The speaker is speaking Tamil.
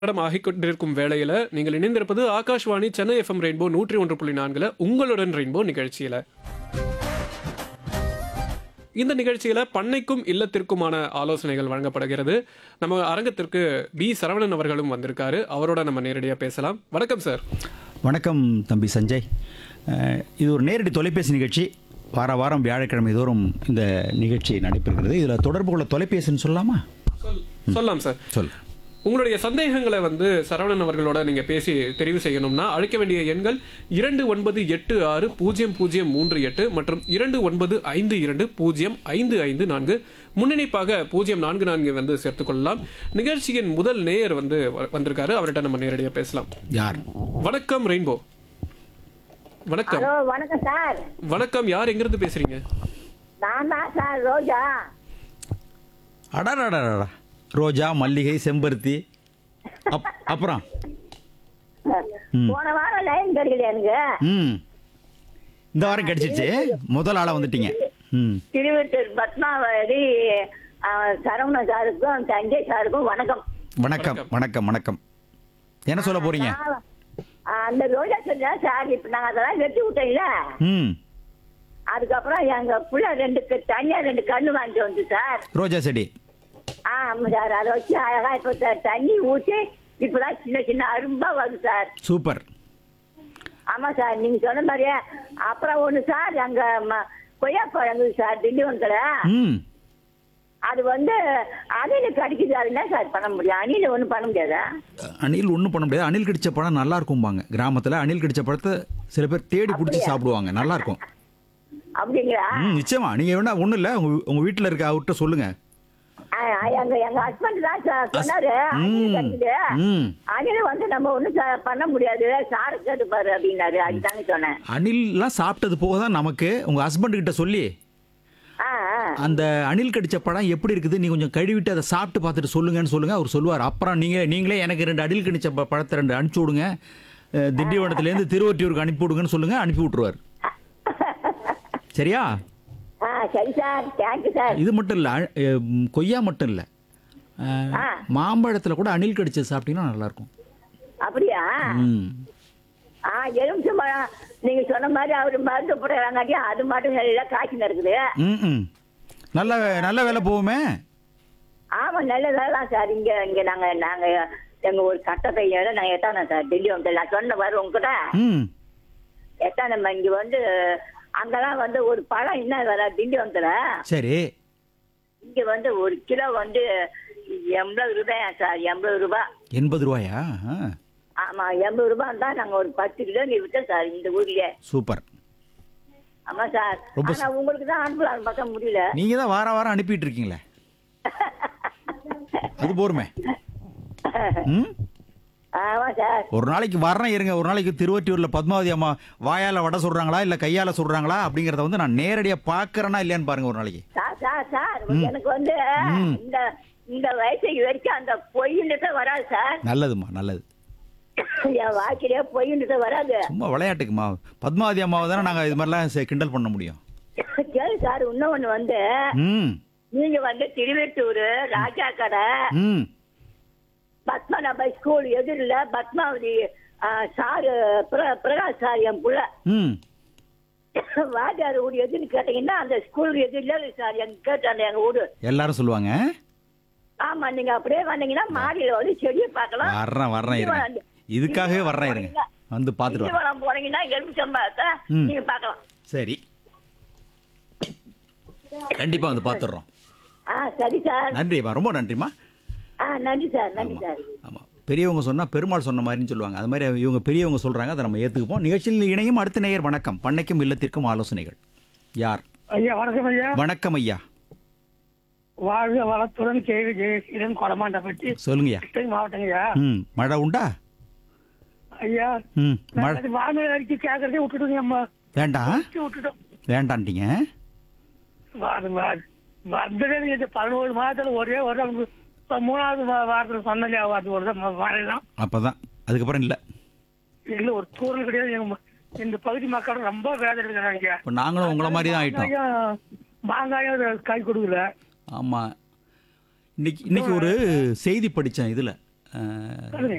படம் ஆகிக் கொண்டிருக்கும் வேளையில நீங்கள் இணைந்திருப்பது ஆகாஷ்வாணி சென்னை எஃப்எம் ரெயின்போ நூற்றி ஒன்று புள்ளி நான்குல உங்களுடன் ரெயின்போ நிகழ்ச்சியில இந்த நிகழ்ச்சியில பண்ணைக்கும் இல்லத்திற்குமான ஆலோசனைகள் வழங்கப்படுகிறது நம்ம அரங்கத்திற்கு பி சரவணன் அவர்களும் வந்திருக்காரு அவரோட நம்ம நேரடியா பேசலாம் வணக்கம் சார் வணக்கம் தம்பி சஞ்சய் அஹ், இது ஒரு நேரடி தொலைபேசி நிகழ்ச்சி வார வாரம் வியாழக்கிழமை தோறும் இந்த நிகழ்ச்சி நடைபெறுகிறது இதில் தொடர்பு கொள்ள தொலைபேசின்னு சொல்லலாமா சொல்- சொல்லலாம் சார் சொல் உங்களுடைய சந்தேகங்களை வந்து சரவணன் அவர்களோட நீங்க பேசி தெரிவு செய்யணும்னா அழைக்க வேண்டிய எண்கள் இரண்டு ஒன்பது எட்டு ஆறு பூஜ்ஜியம் பூஜ்ஜியம் மூன்று எட்டு மற்றும் இரண்டு ஒன்பது ஐந்து இரண்டு பூஜ்ஜியம் ஐந்து ஐந்து நான்கு முன்னிணைப்பாக பூஜ்ஜியம் நான்கு நான்கு வந்து சேர்த்துக் கொள்ளலாம் நிகழ்ச்சியின் முதல் நேயர் வந்து வ- வந்திருக்காரு அவர்கிட்ட நம்ம நேரடியாக பேசலாம் யார் வணக்கம் ரெயின்போ வணக்கம் ஹலோ வணக்கம் சார் வணக்கம் யார் எங்கிருந்து பேசுறீங்க நான் தான் சார் ரோஜா அடடடடா ரோஜா மல்லிகை செம்பருத்தி அப் அப்புறம் போன வாரம் லைன் கிடைக்கல எனக்கு ம் இந்த வாரம் கிடைச்சிச்சு முதல் ஆளாக வந்துட்டீங்க ம் திருவத்தூர் பத்மாவதி ஆ, சரவண சாருக்கும் சஞ்சய் சாருக்கும் வணக்கம் வணக்கம் வணக்கம் வணக்கம் என்ன சொல்ல போறீங்க நான், ஆ, அந்த ரோஜா சொன்னா சார் இப்ப நாங்க அதெல்லாம் வெட்டி விட்டோம்ல ம் அதுக்கப்புறம் எங்க புள்ள ரெண்டு க- தனியா ரெண்டு கண்ணு வாங்கிட்டு வந்து சார் ரோஜா செடி ஆ ஆமா சார் அதை வச்சு அழகா இப்ப த- தண்ணி ஊற்றி இப்பதான் சின்ன சின்ன அரும்பா வருது சார் சூப்பர் ஆமா சார் நீங்க சொன்ன மாதிரியே அப்புறம் ஒண்ணு சார் அங்க ம- கொய்யாப்பழம் சார் திண்டிவனத்துல ம் அது வந்து அணில் கடிக்குது அது என்ன சார் பண்ண முடியும் அணில ஒண்ணும் பண்ண முடியாதா அணில் ஒன்றும் பண்ண முடியாது அணில் கடிச்ச பழம் நல்லா இருக்கும்பாங்க கிராமத்தில் அணில் கடிச்ச பழத்தை சில பேர் தேடி பிடிச்சி சாப்பிடுவாங்க நல்லா இருக்கும் அப்படிங்களா ம் நிச்சயமா நீங்கள் வேணா ஒன்றும் இல்லை உங்கள் உங்கள் வீட்டில் இருக்க அவர்கிட்ட சொல்லுங்க ஆ, எங்க எங்க ஹஸ்பண்ட் தான் சார் சொன்னாரு அணில் ம் கடிக்குது ம் அணில வந்து நம்ம ஒண்ணும் ச- பண்ண முடியாது சாரு கேட்டு பாரு அப்படின்னாரு அதுதாங்க சொன்னேன் அணில்லாம் சாப்பிட்டது போக தான் நமக்கு உங்கள் ஹஸ்பண்ட் கிட்ட சொல்லி ஆ ஆ. அந்த அணில் கடிச்ச பழம் எப்படி இருக்குது நீ கொஞ்சம் கழுவிட்டு அதை சாப்பிட்டு பார்த்துட்டு சொல்லுங்கன்னு சொல்லுங்க அவர் சொல்லுவார் அப்புறம் நீங்கள் நீங்களே எனக்கு ரெண்டு அணில் கடிச்ச ப- பழத்தை ரெண்டு அனுப்பிச்சி விடுங்க அஹ், திண்டிவனத்துலேருந்து திருவொற்றியூருக்கு அனுப்பி விடுங்கன்னு சொல்லுங்க அனுப்பி விட்ருவார் சரியா ஆ சரி சார் தேங்க்யூ சார் இது மட்டும் இல்லை கொய்யா மட்டும் இல்லை ஆ. மாம்பழத்தில் கூட அணில் கடிச்சது சாப்பிட்டீங்கன்னா நல்லாயிருக்கும் அப்படியா ம் ஆ எலுமிச்சம் பழம் நீங்க சொன்ன மாதிரி அவரு மருந்து போடுறாங்காட்டி அது மட்டும் எல்லாம் காய்ச்சி இருக்குது ம் ம் நல்ல நல்ல வேலை போகுமே ஆமா நல்ல வேலை சார் இங்க இங்க நாங்க நாங்க எங்க ஒரு கட்ட பையன் நாங்க எட்டானோம் சார் டெல்லி வந்து நான் சொன்ன வரும் உங்ககிட்ட ம் எட்டானம் இங்க வந்து அங்கெல்லாம் வந்து ஒரு பழம் என்ன வர திண்டிவனத்துல சரி இங்க வந்து ஒரு கிலோ வந்து எண்பது ரூபாயா சார் எண்பது ரூபாய் எண்பது ரூபாயா ஆ, ஆமா எண்பது ரூபாய் தான் நாங்க ஒரு பத்து கிலோ நீ விட்டோம் சார் இந்த ஊர்லயே சூப்பர் ஆமா சார் ரொம்ப ஆனா உங்களுக்கு தான் அனுப்பலாம் பார்க்க முடியல நீங்கள் தான் வாரம் வாரம் அனுப்பிட்டு இருக்கீங்களே அது போருமே ம் ஆமா சார் ஒரு நாளைக்கு வரேன் இருங்க ஒரு நாளைக்கு திருவொற்றியூரில் பத்மாவதி அம்மா வாயால் வடை சுடுறாங்களா இல்லை கையால் சுடுறாங்களா அப்படிங்கிறத வந்து நான் நேரடியாக பார்க்குறேனா இல்லையான்னு பாருங்க ஒரு நாளைக்கு சார் சார் சார் எனக்கு வந்து இந்த இந்த வயசுக்கு வரைக்கும் அந்த பொய்ன்றது வராது சார் நல்லதும்மா நல்லது என் வாழ்க்கையிலே பொய்ன்றது வராது சும்மா விளையாட்டுக்குமா பத்மாவதி அம்மாவை தானே நாங்கள் இது மாதிரிலாம் செ- கிண்டல் பண்ண முடியும் கேளு சார் இன்னொன்னு வந்து ம் நீங்க வந்து திருவெட்டூர் ராஜா கடை ம் பத்மநாப ஸ்கூல் எதிரில் பத்மாவதி ஆ, சார் பிர- பிரகாஷ் சார் என் புள்ள ம் வாத்தியார் ஊர் எதுன்னு கேட்டீங்கன்னா அந்த ஸ்கூல் எதிரில இருக்கு சார் எங்க கேட்டாங்க எங்க ஊரு எல்லாரும் சொல்லுவாங்க ஆமா நீங்க அப்படியே வந்தீங்கன்னா மாடியில வந்து செடியை பார்க்கலாம் வர்றேன் வர்றேன் இருங்க இதுக்காகவே வர்றேன் இருங்க வந்து பார்த்துட்டு வரேன் திண்டிவனம் போனீங்கன்னா எலுமிச்சம்பழத்தை ம். நீங்க பார்க்கலாம் சரி கண்டிப்பாக வந்து பார்த்துடுறோம் ஆ சரி சார் நன்றிம்மா ரொம்ப நன்றிம்மா ஆ நன்றி சார் நன்றி சார் ஆமாம் பெரியவங்க சொன்னால் பெருமாள் சொன்ன மாதிரின்னு சொல்லுவாங்க அது மாதிரி இவங்க பெரியவங்க சொல்கிறாங்க அதை நம்ம ஏற்றுக்குப்போம் நிகழ்ச்சியில் இணையும் அடுத்த நேயர் வணக்கம் பண்ணைக்கும் இல்லத்திற்கும் ஆலோசனைகள் யார் ஐயா வணக்கம் ஐயா வணக்கம் ஐயா வாழ்க வளத்துடன் கேள்வி ஜெயசீலன் கொடமாண்டப்பட்டி சொல்லுங்கய்யா கிருஷ்ணகிரி மாவட்டங்க ஐயா ம் மழை உண்டா ஐயா ம் மழை நான் வானிலை அறிக்கை கேட்கறதே விட்டுட்டோங்க அம்மா வேண்டாம் விட்டுட்டோம் வேண்டான்ட்டீங்க வா- வா- வந்ததே இது பதினோரு மாதத்துல ஒரே ஒரு இப்ப மூணாவது வா- வாரத்துல சொன்னலையா அது ஒரு தான் மழை தான் அப்போ தான் அதுக்கப்புறம் இல்லை இல்ல ஒரு தூரல் கிடையாது எங்க ம- இந்த பகுதி மக்கள் ரொம்ப வேதனை இருக்கிறாங்க இப்போ நாங்களும் உங்களை மாதிரி தான் ஆயிட்டோம் மாங்காயம் மாங்காயம் கை கொடுக்கல ஆமாம் இன்னைக்கு இன்னைக்கு ஒரு செய்தி படித்தேன் இதில் சொல்லுங்க